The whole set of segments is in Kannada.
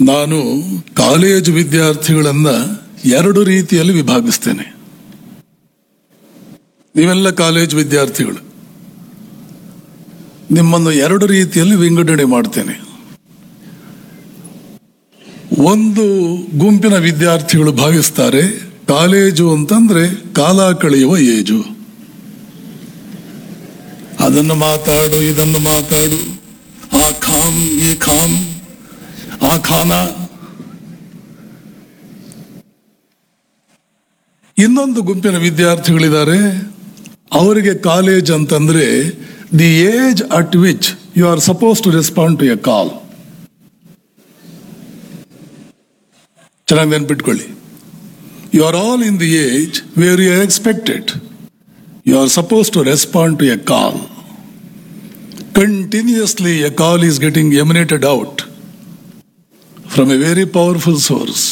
ನಾನು ಕಾಲೇಜು ವಿದ್ಯಾರ್ಥಿಗಳನ್ನ ಎರಡು ರೀತಿಯಲ್ಲಿ ವಿಭಾಗಿಸ್ತೇನೆ ನೀವೆಲ್ಲ ಕಾಲೇಜು ವಿದ್ಯಾರ್ಥಿಗಳು ನಿಮ್ಮನ್ನು ಎರಡು ರೀತಿಯಲ್ಲಿ ವಿಂಗಡಣೆ ಮಾಡ್ತೇನೆ ಒಂದು ಗುಂಪಿನ ವಿದ್ಯಾರ್ಥಿಗಳು ಭಾವಿಸ್ತಾರೆ ಕಾಲೇಜು ಅಂತಂದ್ರೆ ಕಾಲ ಕಳೆಯುವ ಏಜು ಅದನ್ನು ಮಾತಾಡು ಇದನ್ನು ಮಾತಾಡು ಆ ಖಾನ್ ಈ ಖಾನ್ ಆ ಖಾನ ಇನ್ನೊಂದು ಗುಂಪಿನ ವಿದ್ಯಾರ್ಥಿಗಳಿದ್ದಾರೆ ಅವರಿಗೆ ಕಾಲೇಜ್ ಅಂತಂದ್ರೆ the age at which you are suppose to respond to a call ಚೆನ್ನಾಗಿ ನೆನ್ಪಿಟ್ಕೊಳ್ಳಿ you are all in the age where you are expected you are suppose to respond to a call continuously a call is getting emanated out from a very powerful source,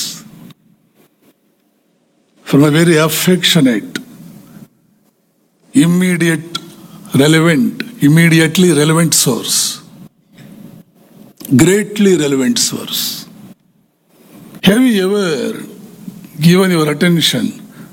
from a very affectionate, immediate, relevant, immediately relevant source, greatly relevant source. Have you ever given your attention?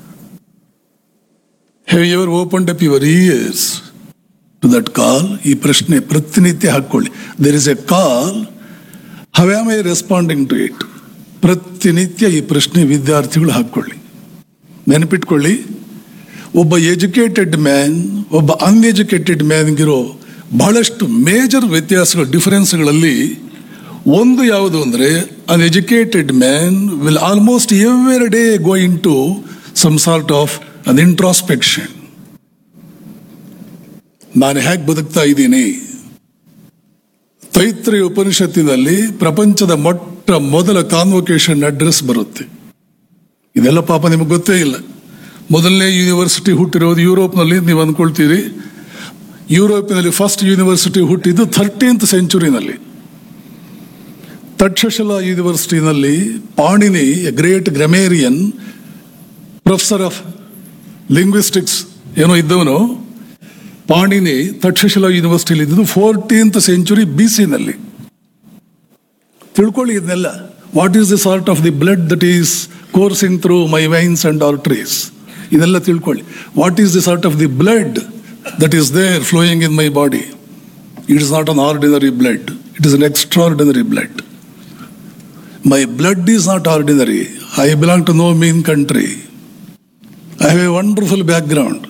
Have you ever opened up your ears to that call ಈ ಪ್ರಶ್ನೆ ಪ್ರತಿನಿತ್ಯ ಹಾಕೊಳ್ಳಿ there is a call how am I responding to it ಪ್ರತಿನಿತ್ಯ ಈ ಪ್ರಶ್ನೆ ವಿದ್ಯಾರ್ಥಿಗಳು ಹಾಕೊಳ್ಳಿ ನೆನಪಿಟ್ಕೊಳ್ಳಿ ಒಬ್ಬ ಎಜುಕೇಟೆಡ್ ಮ್ಯಾನ್ ಒಬ್ಬ ಅನ್ಎಜುಕೇಟೆಡ್ ಮ್ಯಾನ್ಗಿರೋ ಬಹಳಷ್ಟು ಮೇಜರ್ ವ್ಯತ್ಯಾಸಗಳು ಡಿಫರೆನ್ಸ್ಗಳಲ್ಲಿ ಒಂದು ಯಾವುದು ಅಂದರೆ an educated man will almost every day going to some sort of an introspection ನಾನು ಹೇಗೆ ಬದುಕ್ತಾ ಇದ್ದೀನಿ ತೈತ್ರಿ ಉಪನಿಷತ್ತಿನಲ್ಲಿ ಪ್ರಪಂಚದ ಮೊಟ್ಟ ಮೊದಲ ಕಾನ್ವೊಕೇಶನ್ ಅಡ್ರೆಸ್ ಬರುತ್ತೆ ಇದೆಲ್ಲ ಪಾಪ ನಿಮಗೆ ಗೊತ್ತೇ ಇಲ್ಲ ಮೊದಲನೇ ಯೂನಿವರ್ಸಿಟಿ ಹುಟ್ಟಿರೋದು ಯುರೋಪ್ನಲ್ಲಿ ನೀವು ಅಂದ್ಕೊಳ್ತೀರಿ ಯುರೋಪಿನಲ್ಲಿ ಫಸ್ಟ್ ಯೂನಿವರ್ಸಿಟಿ ಹುಟ್ಟಿದ್ದು ಥರ್ಟೀನ್ತ್ ಸೆಂಚುರಿನಲ್ಲಿ ತಕ್ಷಶಿಲಾ ಯೂನಿವರ್ಸಿಟಿನಲ್ಲಿ Panini a great grammarian professor of linguistics ಏನೋ ಇದ್ದವನು ಪಾಣಿನಿ ತಕ್ಷಶಿಲಾ ಯೂನಿವರ್ಸಿಟಿಲಿ ಇದ್ದು ಫೋರ್ಟೀನ್ತ್ ಸೆಂಚುರಿ ಬಿ ಸಿನಲ್ಲಿ ತಿಳ್ಕೊಳ್ಳಿ ಇದನ್ನೆಲ್ಲ what is the sort of the blood that is coursing through my veins and arteries ಇದೆಲ್ಲ ತಿಳ್ಕೊಳ್ಳಿ what is the sort of the blood that is there flowing in my body it is not an ordinary blood it is an extraordinary blood my blood is not ordinary I belong to no mean country I have a wonderful background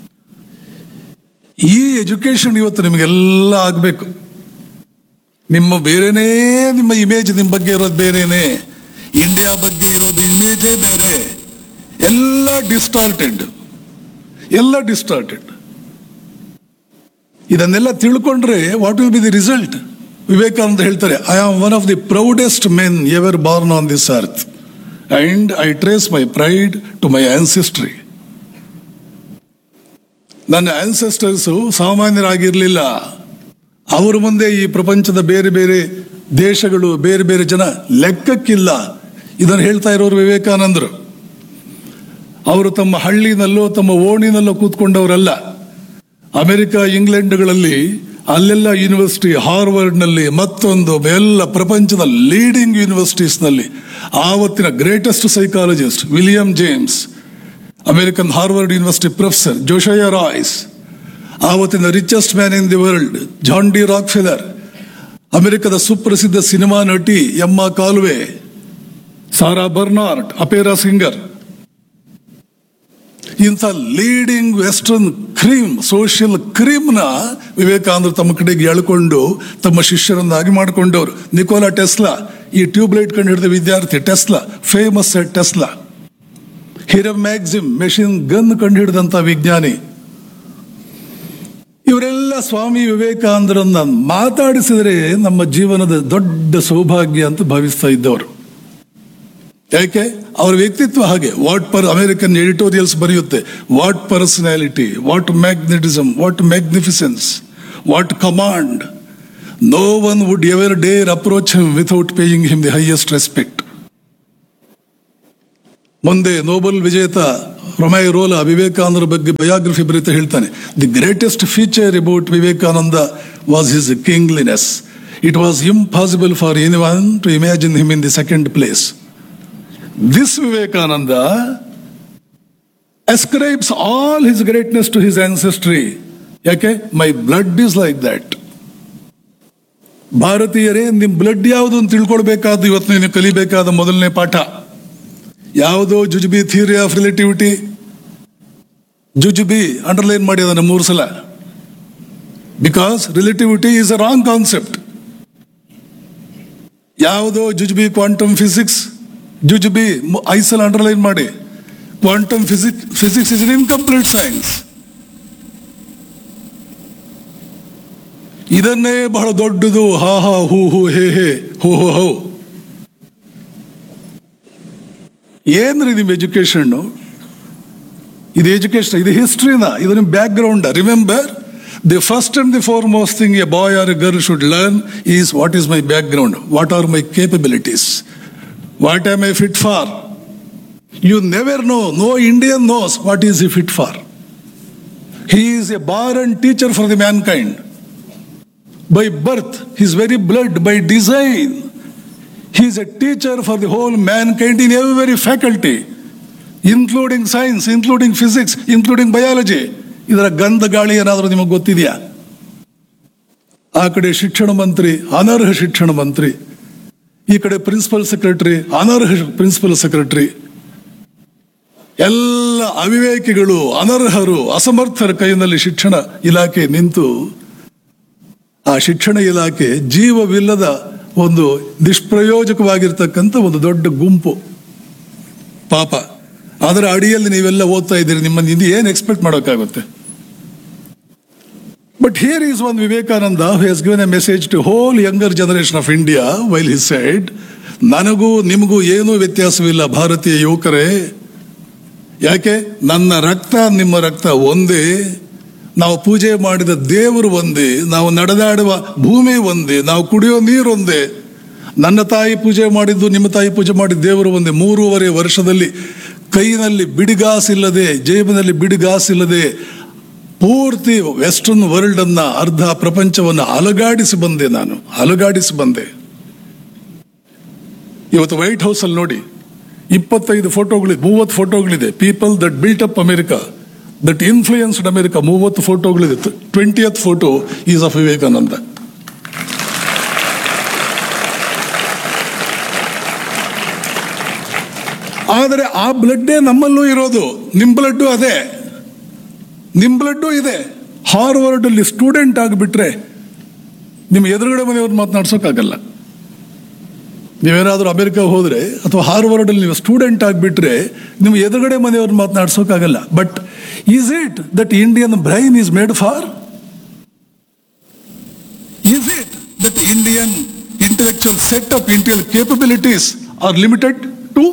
ಈ ಎಜುಕೇಶನ್ ಇವತ್ತು ನಿಮಗೆಲ್ಲ ಆಗಬೇಕು ನಿಮ್ಮ ಬೇರೆನೇ ನಿಮ್ಮ ಇಮೇಜ್ ನಿಮ್ಮ ಬಗ್ಗೆ ಇರೋದು ಬೇರೆನೆ ಇಂಡಿಯಾ ಬಗ್ಗೆ ಇರೋದು ಇಮೇಜೇ ಬೇರೆ ಎಲ್ಲ ಡಿಸ್ಟಾರ್ಟೆಡ್ ಎಲ್ಲ ಡಿಸ್ಟಾರ್ಟೆಡ್ ಇದನ್ನೆಲ್ಲ ತಿಳ್ಕೊಂಡ್ರೆ what will be the result Vivekananda ಹೇಳ್ತಾರೆ I am one of the proudest men ever born on this earth and I trace my pride to my ancestry ನನ್ನ ಆನ್ಸೆಸ್ಟರ್ಸು ಸಾಮಾನ್ಯರಾಗಿರಲಿಲ್ಲ ಅವರ ಮುಂದೆ ಈ ಪ್ರಪಂಚದ ಬೇರೆ ಬೇರೆ ದೇಶಗಳು ಬೇರೆ ಬೇರೆ ಜನ ಲೆಕ್ಕಕ್ಕಿಲ್ಲ ಇದನ್ನು ಹೇಳ್ತಾ ಇರೋರು ವಿವೇಕಾನಂದರು ಅವರು ತಮ್ಮ ಹಳ್ಳಿನಲ್ಲೋ ತಮ್ಮ ಓಣಿನಲ್ಲೋ ಕೂತ್ಕೊಂಡವರಲ್ಲ ಅಮೆರಿಕ ಇಂಗ್ಲೆಂಡ್ಗಳಲ್ಲಿ ಅಲ್ಲೆಲ್ಲ ಯೂನಿವರ್ಸಿಟಿ ಹಾರ್ವರ್ಡ್ನಲ್ಲಿ ಮತ್ತೊಂದು ಎಲ್ಲ ಪ್ರಪಂಚದ ಲೀಡಿಂಗ್ ಯೂನಿವರ್ಸಿಟೀಸ್ನಲ್ಲಿ ಆವತ್ತಿನ greatest psychologist William James American Harvard university professor Josiah Royce ಆವತ್ತಿನ richest man in the world John D Rockefeller ಅಮೆರಿಕದ ಸುಪ್ರಸಿದ್ಧ ಸಿನಿಮಾ ನಟಿ Emma Calve Sarah Bernhardt opera singer ಇಂಥ ಲೀಡಿಂಗ್ ವೆಸ್ಟರ್ನ್ ಕ್ರೀಮ್ ಸೋಷಿಯಲ್ ಕ್ರೀಮ್ನ ವಿವೇಕಾನಂದರು ತಮ್ಮ ಕಡೆಗೆ ಎಳ್ಕೊಂಡು ತಮ್ಮ ಶಿಷ್ಯರನ್ನಾಗಿ ಮಾಡಿಕೊಂಡವರು ನಿಕೋಲಾ ಟೆಸ್ಲಾ ಈ ಟ್ಯೂಬ್ಲೈಟ್ ಕಂಡು ಹಿಡಿದ ವಿದ್ಯಾರ್ಥಿ Tesla famous Tesla Hiram Maxim machine gun ಕಂಡು ಹಿಡಿದಂತ ವಿಜ್ಞಾನಿ ಇವರೆಲ್ಲ ಸ್ವಾಮಿ ವಿವೇಕಾನಂದರನ್ನ ಮಾತಾಡಿಸಿದರೆ ನಮ್ಮ ಜೀವನದ ದೊಡ್ಡ ಸೌಭಾಗ್ಯ ಅಂತ ಭಾವಿಸ್ತಾ ಇದ್ದವರು ಯಾಕೆ ಅವರ ವ್ಯಕ್ತಿತ್ವ ಹಾಗೆ ವಾಟ್ ಪರ್ ಅಮೆರಿಕನ್ ಎಡಿಟೋರಿಯಲ್ಸ್ ಬರೆಯುತ್ತೆ what personality what magnetism what magnificence what command no one would ever dare approach him without paying him the highest respect ಮುಂದೆ ನೋಬೆಲ್ ವಿಜೇತ ರೊಮೈ ರೋಲಾ ವಿವೇಕಾನಂದರ ಬಗ್ಗೆ ಬಯೋಗ್ರಫಿ ಬರೀತಾ ಹೇಳ್ತಾನೆ the greatest feature about Vivekananda was his kingliness It was impossible for anyone to imagine him in the second place. This Vivekananda ascribes all his greatness to his ancestry. ಯಾಕೆ my blood is like that ಭಾರತೀಯರೇ ನಿಮ್ ಬ್ಲಡ್ ಯಾವುದು ಅಂತ ತಿಳ್ಕೊಳ್ಬೇಕಾದ ಇವತ್ತು ನೀವು ಕಲಿಬೇಕಾದ ಮೊದಲನೇ ಪಾಠ ಯಾವುದೋ ಜುಜುಬಿ ಥಿಯರಿ ಆಫ್ ರಿಲೇಟಿವಿಟಿ ಜುಜುಬಿ ಅಂಡರ್ಲೈನ್ ಮಾಡಿ ಅದನ್ನು ಮೂರು ಸಲ because relativity is a wrong concept ಯಾವುದೋ ಜುಜುಬಿ ಕ್ವಾಂಟಮ್ ಫಿಸಿಕ್ಸ್ ಜುಜುಬಿ ಐದು ಸಲ ಅಂಡರ್ಲೈನ್ ಮಾಡಿ quantum physics physics is in incomplete science ಇದನ್ನೇ ಬಹಳ ದೊಡ್ಡದು ಹಾ ಹಾ ಹೂ ಹೂ ಹೇ ಹೇ ಹೋ ಹೋ ಹೋ ಏನ್ರಿ ನಿಮ್ ಎಜುಕೇಶನ್ ಇದು ಎಜುಕೇಶನ್ ಇದು ಹಿಸ್ಟ್ರಿನ ಇದು ನಿಮ್ background remember the first and the foremost thing a boy or a girl should learn is what is my background what are my capabilities what am I fit for you never know no Indian knows what is he fit for he is a born and teacher for the mankind by birth, his very blood, by design. He is a teacher for the whole mankind in every faculty, including science, including physics, including biology. ಇದರ ಗಂಧ ಗಾಳಿ ಏನಾದರೂ ನಿಮಗೆ ಗೊತ್ತಿದೆಯಾ ಆ ಕಡೆ ಶಿಕ್ಷಣ ಮಂತ್ರಿ ಅನರ್ಹ ಶಿಕ್ಷಣ ಮಂತ್ರಿ ಈ ಕಡೆ ಪ್ರಿನ್ಸಿಪಲ್ ಸೆಕ್ರೆಟರಿ ಅನರ್ಹ ಪ್ರಿನ್ಸಿಪಲ್ ಸೆಕ್ರೆಟರಿ ಎಲ್ಲ ಅವಿವೇಕಿಗಳು ಅನರ್ಹರು ಅಸಮರ್ಥರ ಕೈಯಲ್ಲಿ ಶಿಕ್ಷಣ ಇಲಾಖೆ ನಿಂತು ಆ ಶಿಕ್ಷಣ ಇಲಾಖೆ ಜೀವವಿಲ್ಲದ ಒಂದು ನಿಷ್ಪ್ರಯೋಜಕವಾಗಿರ್ತಕ್ಕಂಥ ಒಂದು ದೊಡ್ಡ ಗುಂಪು ಪಾಪ ಅದರ ಅಡಿಯಲ್ಲಿ ನೀವೆಲ್ಲ ಓದ್ತಾ ಇದ್ದೀರಿ ನಿಮ್ಮನ್ನು ಇಂದು ಏನು ಎಕ್ಸ್ಪೆಕ್ಟ್ ಮಾಡೋಕ್ಕಾಗುತ್ತೆ but here is one Vivekananda who has given a message to whole younger generation of India while he said ನನಗೂ ನಿಮಗೂ ಏನೂ ವ್ಯತ್ಯಾಸವಿಲ್ಲ ಭಾರತೀಯ ಯುವಕರೇ ಯಾಕೆ ನನ್ನ ರಕ್ತ ನಿಮ್ಮ ರಕ್ತ ಒಂದೇ ನಾವು ಪೂಜೆ ಮಾಡಿದ ದೇವರು ಒಂದೇ ನಾವು ನಡೆದಾಡುವ ಭೂಮಿ ಒಂದೇ ನಾವು ಕುಡಿಯೋ ನೀರು ಒಂದೇ ನನ್ನ ತಾಯಿ ಪೂಜೆ ಮಾಡಿದ್ದು ನಿಮ್ಮ ತಾಯಿ ಪೂಜೆ ಮಾಡಿದ ದೇವರು ಒಂದೇ ಮೂರುವರೆ ವರ್ಷದಲ್ಲಿ ಕೈನಲ್ಲಿ ಬಿಡಿಗಾಸಿಲ್ಲದೆ ಜೇಬಿನಲ್ಲಿ ಬಿಡಿಗಾಸಿಲ್ಲದೆ ಪೂರ್ತಿ ವೆಸ್ಟರ್ನ್ ವರ್ಲ್ಡ್ ಅನ್ನ ಅರ್ಧ ಪ್ರಪಂಚವನ್ನು ಅಲಗಾಡಿಸಿ ಬಂದೆ ನಾನು ಅಲಗಾಡಿಸಿ ಬಂದೆ ಇವತ್ತು ವೈಟ್ ಹೌಸ್ ಅಲ್ಲಿ ನೋಡಿ ಇಪ್ಪತ್ತೈದು ಫೋಟೋಗಳಿದೆ ಮೂವತ್ತು ಫೋಟೋಗಳಿದೆ people that built up America that influenced America ಮೂವತ್ತು ಫೋಟೋಗಳಿದೆ twentieth photo is of Vivekananda ಆದರೆ ಆ ಬ್ಲಡ್ಡೇ ನಮ್ಮಲ್ಲೂ ಇರೋದು ನಿಮ್ ಬ್ಲಡ್ಡು ಅದೇ ನಿಮ್ ಬ್ಲಡ್ಡು ಇದೆ ಹಾರ್ವರ್ಡ್ ಅಲ್ಲಿ ಸ್ಟೂಡೆಂಟ್ ಆಗಿಬಿಟ್ರೆ ನಿಮ್ಮ ಎದುರುಗಡೆ ಮನೆಯವ್ರು ಮಾತನಾಡ್ಸೋಕ್ಕಾಗಲ್ಲ ನೀವೇನಾದ್ರೂ ಅಮೆರಿಕ ಹೋದ್ರೆ ಅಥವಾ ಹಾರ್ವರ್ಡ್ ಅಲ್ಲಿ ನೀವು ಸ್ಟೂಡೆಂಟ್ ಆಗಿಬಿಟ್ರೆ ನಿಮ್ಮ ಎದುರುಗಡೆ ಮನೆಯವ್ರು ಮಾತನಾಡ್ಸೋಕ್ಕಾಗಲ್ಲ but is it that Indian brain is made for is it that Indian intellectual set up intel capabilities are limited to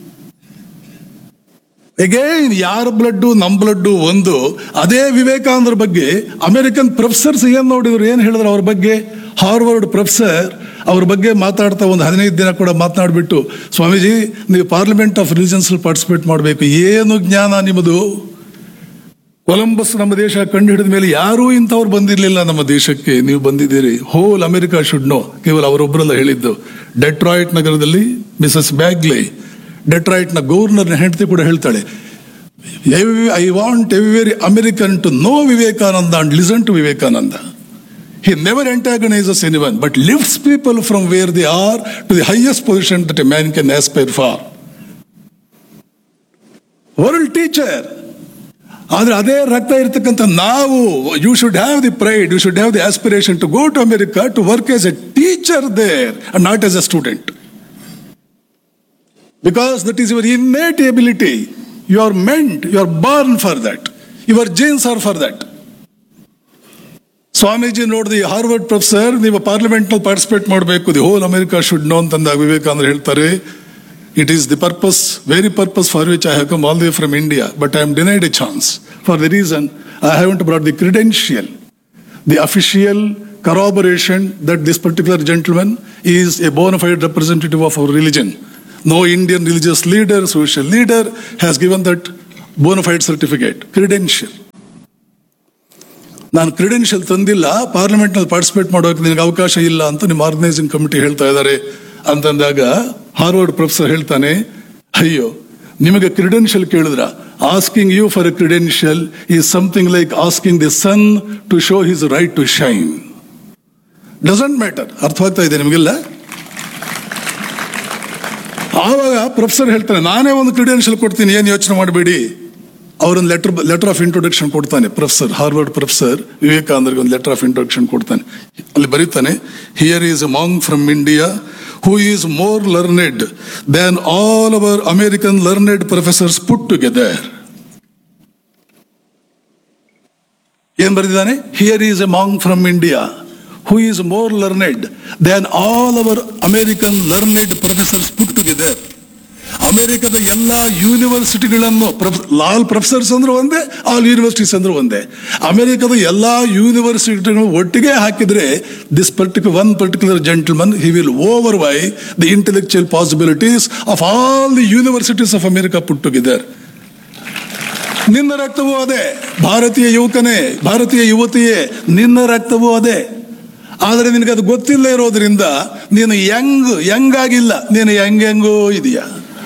again ಯಾರ ಬ್ಲಡ್ಡು ನಮ್ಮ ಬ್ಲಡ್ಡು ಒಂದು ಅದೇ ವಿವೇಕಾನಂದರ ಬಗ್ಗೆ ಅಮೆರಿಕನ್ ಪ್ರೊಫೆಸರ್ಸ್ ಏನ್ ನೋಡಿದ್ರು ಏನ್ ಹೇಳಿದ್ರು ಅವ್ರ ಬಗ್ಗೆ ಹಾರ್ವರ್ಡ್ ಪ್ರೊಫೆಸರ್ ಅವ್ರ ಬಗ್ಗೆ ಮಾತಾಡ್ತಾ ಒಂದು ಹದಿನೈದು ದಿನ ಕೂಡ ಮಾತನಾಡ್ಬಿಟ್ಟು ಸ್ವಾಮೀಜಿ ನೀವು ಪಾರ್ಲಿಮೆಂಟ್ ಆಫ್ ರಿಲಿಜನ್ಸ್ ಪಾರ್ಟಿಸಿಪೇಟ್ ಮಾಡಬೇಕು ಏನು ಜ್ಞಾನ ನಿಮ್ಮದು ಕೊಲಂಬಸ್ ನಮ್ಮ ದೇಶ ಕಂಡು ಹಿಡಿದ ಮೇಲೆ ಯಾರೂ ಇಂಥವ್ರು ಬಂದಿರಲಿಲ್ಲ ನಮ್ಮ ದೇಶಕ್ಕೆ ನೀವು ಬಂದಿದ್ದೀರಿ ಹೋಲ್ ಅಮೆರಿಕ ಶುಡ್ ನೋ ಕೇವಲ ಅವರೊಬ್ಬರಲ್ಲ ಹೇಳಿದ್ದು ಡೆಟ್ರಾಯ್ಟ್ ನಗರದಲ್ಲಿ ಮಿಸಸ್ ಬ್ಯಾಗ್ಲೆ ಡೆಟ್ರಾಯ್ಟ್ ನ ಗವರ್ನರ್ ಹೆಂಡತಿ ಕೂಡ ಹೇಳ್ತಾಳೆ I want every American to know Vivekananda and listen to Vivekananda He never antagonizes anyone, but lifts people from where they are to the highest position that a man can aspire for. World teacher ಆದ್ರೆ ಅದೇ ರಕ್ತ ಇರ್ತಕ್ಕಂಥ ನಾವು you should have the pride you should have the aspiration to go to America to work as a teacher there and not as a student because that is your innate ability you are meant you are born for that your genes are for that Swamiji ನೋಡಿದ ಹಾರ್ವರ್ಡ್ ಪ್ರೊಫೆಸರ್ ನೀವು ಪಾರ್ಲಿಮೆಂಟ್ ನಲ್ಲಿ ಪಾರ್ಟಿಸಿಪೇಟ್ ಮಾಡಬೇಕು the whole America should know ಅಂತಂದಾಗ ವಿವೇಕಾನಂದ ಹೇಳ್ತಾರೆ it is the purpose very purpose for which I have come all the from India but I am denied a chance for the reason I have brought the credential the official corroboration that this particular gentleman is a bona fide representative of our religion. No Indian religious leader, social leader has given that bona fide certificate, credential. ನಾನು ಕ್ರಿಡೆನ್ಷಿಯಲ್ ತಂದಿಲ್ಲ ಪಾರ್ಲಿಮೆಂಟ್ನಲ್ಲಿ ಪಾರ್ಟಿಸಿಪೇಟ್ ಮಾಡೋಕೆ ನಿನಗೆ ಅವಕಾಶ ಇಲ್ಲ ಅಂತ ನಿಮ್ಮ ಆರ್ಗನೈಸಿಂಗ್ ಕಮಿಟಿ ಹೇಳ್ತಾ ಇದ್ದಾರೆ ಅಂತಂದಾಗ ಹಾರ್ವರ್ಡ್ ಪ್ರೊಫೆಸರ್ ಹೇಳ್ತಾನೆ ಅಯ್ಯೋ ನಿಮಗೆ ಕ್ರಿಡೆನ್ಷಿಯಲ್ ಕೇಳಿದ್ರ asking you for a credential is something like asking the sun to show his right to shine doesn't matter ಅರ್ಥವಾಗ್ತಾ ಇದೆ ನಿಮಗೆಲ್ಲ ಆವಾಗ ಪ್ರೊಫೆಸರ್ ಹೇಳ್ತಾನೆ ನಾನೇ ಒಂದು ಕ್ರಿಡೆನ್ಷಿಯಲ್ ಕೊಡ್ತೀನಿ ಏನು ಯೋಚನೆ ಮಾಡಬೇಡಿ ಅವರೊಂದು ಲೆಟರ್ ಲೆಟರ್ ಆಫ್ ಇಂಟ್ರೊಡಕ್ಷನ್ ಕೊಡ್ತಾನೆ ಪ್ರೊಫೆಸರ್ ಹಾರ್ವರ್ಡ್ ಪ್ರೊಫೆಸರ್ ವಿವೇಕಾನಂದರಿಗೆ ಒಂದು ಲೆಟರ್ ಆಫ್ ಇಂಟ್ರೊಡಕ್ಷನ್ ಕೊಡ್ತಾನೆ ಅಲ್ಲಿ ಬರೀತಾನೆ here is a man from India who is more learned than all our American learned professors put together ಏನ್ ಬರೆದಿದ್ದಾನೆ here is a man from India who is more learned than all our American learned professors put together ಅಮೆರಿಕದ ಎಲ್ಲ ಯೂನಿವರ್ಸಿಟಿಗಳನ್ನು ಲಾಲ್ ಪ್ರೊಫೆಸರ್ಸ್ ಅಂದ್ರೆ ಒಂದೇ ಆಲ್ ಯೂನಿವರ್ಸಿಟೀಸ್ ಅಂದ್ರೆ ಒಂದೇ ಅಮೆರಿಕದ ಎಲ್ಲ ಯೂನಿವರ್ಸಿಟಿಗಳು ಒಟ್ಟಿಗೆ ಹಾಕಿದ್ರೆ this particular one particular gentleman he will overweigh the intellectual possibilities of all the universities of America put together ನಿನ್ನ ರಕ್ತವೂ ಅದೇ ಭಾರತೀಯ ಯುವಕನೇ ಭಾರತೀಯ ಯುವತಿಯೇ ನಿನ್ನ ರಕ್ತವೂ ಅದೇ ಆದರೆ ನಿನಗೆ ಅದು ಗೊತ್ತಿಲ್ಲ ಇರೋದ್ರಿಂದ ನೀನು ಯಂಗ್ ಯಂಗ್ ಆಗಿಲ್ಲ ನೀನು ಯಂಗ್ ಯಂಗೋ ಇದೆಯಾ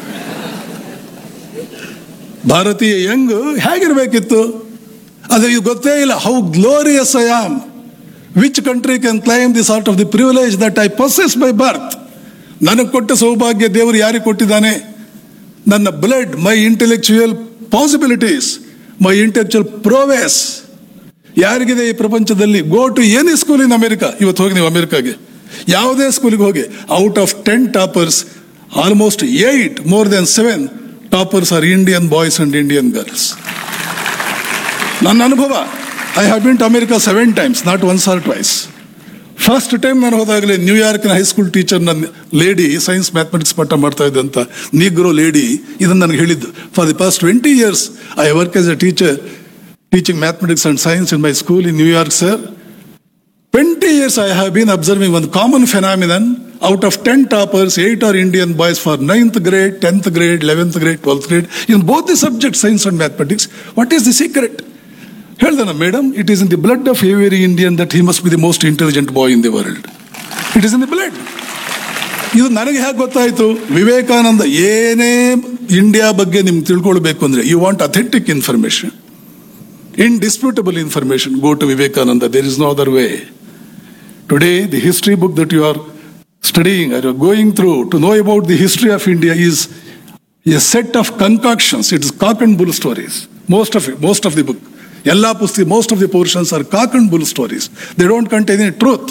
ಭಾರತೀಯ ಯಂಗ್ ಹೇಗಿರ್ಬೇಕಿತ್ತು ಅದು ಇದು ಗೊತ್ತೇ ಇಲ್ಲ how glorious I am which country can claim the sort of the privilege that I possess by birth ನನಗೆ ಕೊಟ್ಟ ಸೌಭಾಗ್ಯ ದೇವರು ಯಾರಿಗೆ ಕೊಟ್ಟಿದ್ದಾನೆ ನನ್ನ blood my intellectual possibilities my intellectual prowess ಯಾರಿಗಿದೆ ಈ ಪ್ರಪಂಚದಲ್ಲಿ go to any school in America ಇವತ್ತು ಹೋಗಿ ನೀವು ಅಮೆರಿಕಾಗೆ ಯಾವುದೇ ಸ್ಕೂಲಿಗೆ ಹೋಗಿ out of ten toppers almost eight more than seven toppers are Indian boys and Indian girls ನನ್ನ ಅನುಭವ I have been to America seven times not once or twice first time ನಾನು ಹೋದಾಗಲೇ ನ್ಯೂಯಾರ್ಕ್ನ ಹೈಸ್ಕೂಲ್ ಟೀಚರ್ ನನ್ನ ಲೇಡಿ ಸೈನ್ಸ್ ಮ್ಯಾಥಮೆಟಿಕ್ಸ್ ಪಾಠ ಮಾಡ್ತಾ ಇದ್ದಂತ ನೀಗ್ರೋ ಲೇಡಿ ಇದನ್ನು ನನಗೆ ಹೇಳಿದ್ದು for the past twenty years I work as a teacher teaching mathematics and science in my school in New York sir twenty years I have been observing ಒಂದು common phenomenon out of ten toppers eight are Indian boys for ninth grade tenth grade eleventh grade twelfth grade in both the subject science and mathematics what is the secret ಹೇಳ್ದನ madam it is in the blood of every Indian that he must be the most intelligent boy in the world it is in the blood ಇದು ನನಗೆ ಹೇಗೆ ಗೊತ್ತಾಯಿತು ವಿವೇಕಾನಂದ ಏನೇ ಇಂಡಿಯಾ ಬಗ್ಗೆ ನಿಮ್ಗೆ ತಿಳ್ಕೊಳ್ಬೇಕು ಅಂದ್ರೆ you want authentic information indisputable information, go to Vivekananda. There is no other way. Today, the history book that you are studying or you're going through to know about the history of India is a set of concoctions. It is cock and bull stories. Most of it, most of the book. Ella Pusti, most of the portions are cock and bull stories. They don't contain any truth.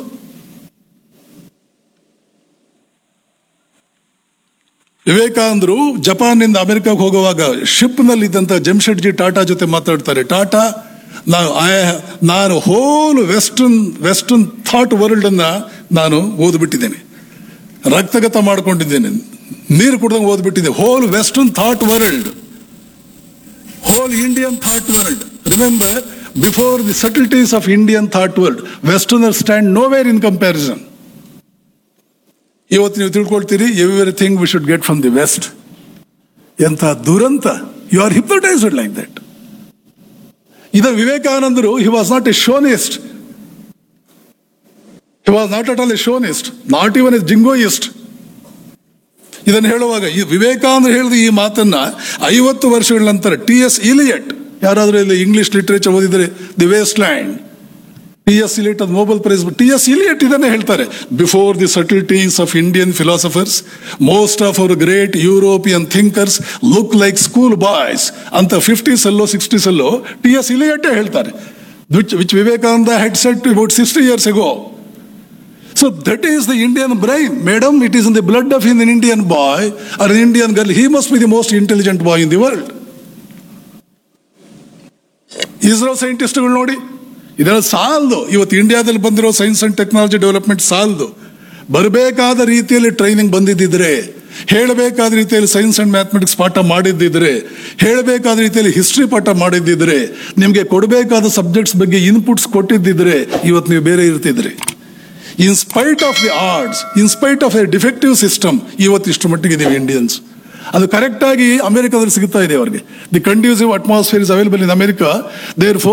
ವಿವೇಕಾನಂದರು ಜಪಾನ್ನಿಂದ ಅಮೆರಿಕಕ್ಕೆ ಹೋಗುವಾಗ ಶಿಪ್ನಲ್ಲಿ ಇದ್ದಂಥ ಜಮ್ಶೆಡ್ಜಿ ಟಾಟಾ ಜೊತೆ ಮಾತಾಡ್ತಾರೆ ಟಾಟಾ ನಾನು I- ನಾನು whole western western thought world ಅನ್ನ ನಾನು ಓದ್ಬಿಟ್ಟಿದ್ದೇನೆ ರಕ್ತಗತ ಮಾಡ್ಕೊಂಡಿದ್ದೇನೆ ನೀರು ಕುಡ್ದಂಗೆ ಓದ್ಬಿಟ್ಟಿದ್ದೆ whole western thought world whole Indian thought world remember before the subtleties of Indian thought world westerner stand nowhere in comparison ಇವತ್ತು ನೀವು ತಿಳ್ಕೊಳ್ತೀರಿ everything we should get from the west ಎಂಥ ದುರಂತ you are hypnotised like that ಇದು ವಿವೇಕಾನಂದರು he was not a chauvinist he was not at all a ಶೋನಿಸ್ಟ್ not even a jingoist ಇದನ್ನು ಹೇಳುವಾಗ ಈ ವಿವೇಕಾನಂದರು ಹೇಳಿದ ಈ ಮಾತನ್ನ ಐವತ್ತು ವರ್ಷಗಳ ನಂತರ ಟಿ ಎಸ್ ಇಲಿಯಟ್ ಯಾರಾದರೂ ಇಲ್ಲಿ ಇಂಗ್ಲಿಷ್ ಲಿಟರೇಚರ್ ಓದಿದರೆ the waste land T S Eliot ಅದು Nobel prize T S Eliot ಇದನ್ನೇ ಹೇಳ್ತಾರೆ before the subtleties of Indian philosophers most of our great European thinkers look like school boys ಅಂತ ಫಿಫ್ಟೀಸ್ ಅಲ್ಲೋ ಸಿಕ್ಸ್ಟೀಸ್ ಅಲ್ಲೋ ಟಿ ಎಸ್ ಇಲಿಯಟ್ಟೇ ಹೇಳ್ತಾರೆ which which Vivekananda had set about sixty years ago so that is the Indian brain madam it is in the blood of in Indian bye or Indian girl he must be the most intelligent boy in the world ISRO ಸೈಂಟಿಸ್ಟ್ಗಳು ನೋಡಿ ಇದೆಲ್ಲ ಸಾಲದು ಇವತ್ತು ಇಂಡಿಯಾದಲ್ಲಿ ಬಂದಿರೋ ಸೈನ್ಸ್ ಅಂಡ್ ಟೆಕ್ನಾಲಜಿ ಡೆವಲಪ್ಮೆಂಟ್ ಸಾಲದು ಬರಬೇಕಾದ ರೀತಿಯಲ್ಲಿ ಟ್ರೈನಿಂಗ್ ಬಂದಿದ್ದಿದ್ರೆ ಹೇಳಬೇಕಾದ ರೀತಿಯಲ್ಲಿ ಸೈನ್ಸ್ ಅಂಡ್ ಮ್ಯಾಥಮೆಟಿಕ್ಸ್ ಪಾಠ ಮಾಡಿದ್ದಿದ್ರೆ ಹೇಳಬೇಕಾದ ರೀತಿಯಲ್ಲಿ ಹಿಸ್ಟ್ರಿ ಪಾಠ ಮಾಡಿದ್ದಿದ್ರೆ ನಿಮಗೆ ಕೊಡಬೇಕಾದ ಸಬ್ಜೆಕ್ಟ್ಸ್ ಬಗ್ಗೆ ಇನ್ಪುಟ್ಸ್ ಕೊಟ್ಟಿದ್ದಿದ್ರೆ ಇವತ್ತು ನೀವು ಬೇರೆ ಇರ್ತಿದ್ರಿ in spite of the odds in spite of a defective system ಇವತ್ತು ಇಷ್ಟು ಮಟ್ಟಿಗೆ ಇದೀವಿ ಇಂಡಿಯನ್ಸ್ ಅದು ಕರೆಕ್ಟ್ ಆಗಿ ಅಮೆರಿಕದಲ್ಲಿ ಸಿಗ್ತಾ ಇದೆ ಅವರಿಗೆ the conducive atmosphere is available in America there